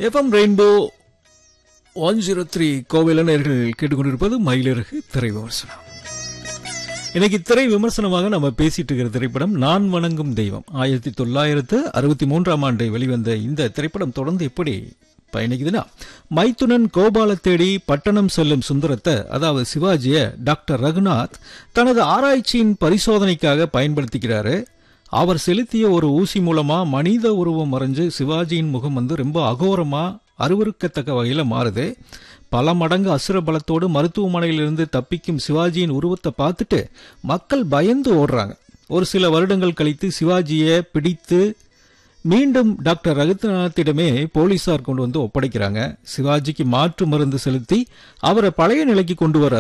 FM rainbow one zero three கோவில நேர்கள் கேட்டுக்கொண்டிருப்பது மயிலிறகு திரை விமர்சனம் இன்னைக்கு திரை விமர்சனமாக நம்ம பேசிட்டு இருக்கிற திரைப்படம் நான் வணங்கும் தெய்வம் ஆயிரத்தி தொள்ளாயிரத்து அறுபத்தி மூன்றாம் ஆண்டு வெளிவந்த இந்த திரைப்படம் தொடர்ந்து எப்படி பயணிக்குதுன்னா மைத்துனன் கோபால தேடி பட்டணம் செல்லும் சுந்தரத்தை அதாவது சிவாஜிய டாக்டர் ரகுநாத் தனது ஆராய்ச்சியின் பரிசோதனைக்காக பயன்படுத்திக்கிறாரு அவர் செலுத்திய ஒரு ஊசி மூலமா மனித உருவம் மறைஞ்சு சிவாஜியின் முகம் வந்து ரொம்ப அகோரமா அருவருக்கத்தக்க வகையில மாறுது பல மடங்கு அசுர பலத்தோடு மருத்துவமனையிலிருந்து தப்பிக்கும் சிவாஜியின் உருவத்தை பார்த்துட்டு மக்கள் பயந்து ஓடுறாங்க ஒரு சில வருடங்கள் கழித்து சிவாஜியை பிடித்து மீண்டும் டாக்டர் ரகுநாத்திடமே போலீசார் கொண்டு வந்து ஒப்படைக்கிறாங்க சிவாஜிக்கு மாற்று மருந்து செலுத்தி அவரை பழைய நிலைக்கு கொண்டு வர